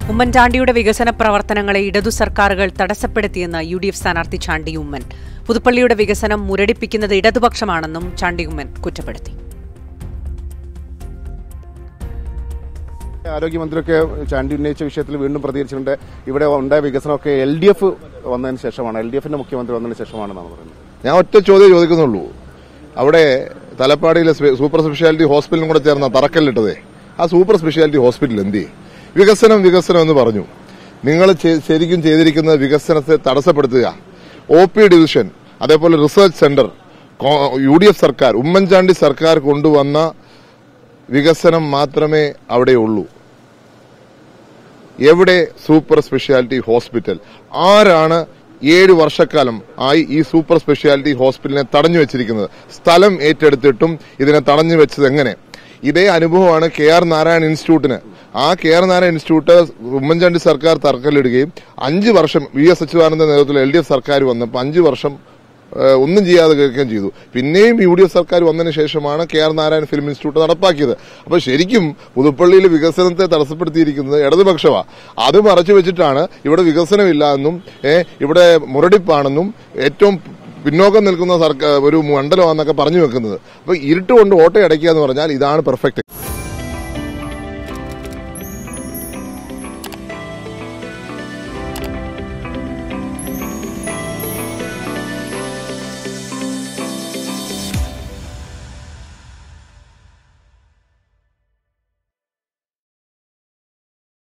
ഉമ്മൻചാണ്ടിയുടെ വികസന പ്രവർത്തനങ്ങളെ ഇടതു സർക്കാരുകൾ തടസ്സപ്പെടുത്തിയെന്ന് യു ഡി എഫ് സ്ഥാനാർത്ഥി ചാണ്ടി ഉമ്മൻ പുതുപ്പള്ളിയുടെ വികസനം മുരടിപ്പിക്കുന്നത് ഇടതുപക്ഷമാണെന്നും ചാണ്ടി ഉമ്മൻ കുറ്റപ്പെടുത്തി ആരോഗ്യമന്ത്രിയൊക്കെ ചാണ്ടി ഉന്നയിച്ച വിഷയത്തിൽ വീണ്ടും പ്രതികരിച്ചിട്ടുണ്ട് ഇവിടെ ഉണ്ടായ വികസനമൊക്കെ എൽ ഡി എഫ് വന്നതിന് ശേഷമാണ് എൽ ഡി എഫിന്റെ മുഖ്യമന്ത്രി വന്നതിന് ശേഷമാണെന്നാണ് പറയുന്നത് ഞാൻ ഒറ്റ ചോദ്യം ചോദിക്കുന്നുള്ളൂ അവിടെ തലപ്പാടിയിലെ സ്പെ- സൂപ്പർ സ്പെഷ്യാലിറ്റി ഹോസ്പിറ്റലും കൂടെ ചേർന്ന തറക്കല്ലിട്ടതേ ആ സൂപ്പർ സ്പെഷ്യാലിറ്റി ഹോസ്പിറ്റൽ എന്ത് ചെയ്യും? വികസനം വികസനം എന്ന് പറഞ്ഞു നിങ്ങൾ ചെ- ശരിക്കും ചെയ്തിരിക്കുന്നത് വികസനത്തെ തടസ്സപ്പെടുത്തുക ഒ പി ഡിവിഷൻ അതേപോലെ റിസർച്ച് സെന്റർ കോ- യു ഡി എഫ് സർക്കാർ ഉമ്മൻചാണ്ടി സർക്കാർ കൊണ്ടുവന്ന വികസനം മാത്രമേ അവിടെയുള്ളൂ എവിടെ സൂപ്പർ സ്പെഷ്യാലിറ്റി ഹോസ്പിറ്റൽ ആരാണ് ഏഴ് വർഷക്കാലം ആയി ഈ സൂപ്പർ സ്പെഷ്യാലിറ്റി ഹോസ്പിറ്റലിനെ തടഞ്ഞു വെച്ചിരിക്കുന്നത് സ്ഥലം ഏറ്റെടുത്തിട്ടും ഇതിനെ തടഞ്ഞു വെച്ചത് എങ്ങനെ ഇതേ അനുഭവമാണ് കെ ആർ നാരായണ ഇൻസ്റ്റിറ്റ്യൂട്ടിന് ആ K R Narayana institute Oommen Chandy സർക്കാർ തറക്കല്ലിടുകയും അഞ്ച് വർഷം വി എസ് അച്യുതാനന്ദ നേതൃത്വത്തിൽ എൽ ഡി എഫ് സർക്കാർ വന്നപ്പോൾ അഞ്ച് വർഷം ഏഹ് ഒന്നും ചെയ്യാതെ കേൾക്കുകയും ചെയ്തു പിന്നെയും യു ഡി എഫ് സർക്കാർ വന്നതിന് ശേഷമാണ് K R Narayana film institute നടപ്പാക്കിയത് അപ്പൊ ശരിക്കും പുതുപ്പള്ളിയിലെ വികസനത്തെ തടസ്സപ്പെടുത്തിയിരിക്കുന്നത് ഇടതുപക്ഷമാ അത് മറച്ചു വെച്ചിട്ടാണ് ഇവിടെ വികസനമില്ല എന്നും ഏഹ് ഇവിടെ മുരടിപ്പാണെന്നും ഏറ്റവും പിന്നോക്കം നിൽക്കുന്ന സർക്കാർ ഒരു മണ്ഡലമാണെന്നൊക്കെ പറഞ്ഞു വെക്കുന്നത് അപ്പൊ ഇരുട്ട് കൊണ്ട് ഓട്ടയടയ്ക്കുക എന്ന് പറഞ്ഞാൽ ഇതാണ് പെർഫെക്റ്റ്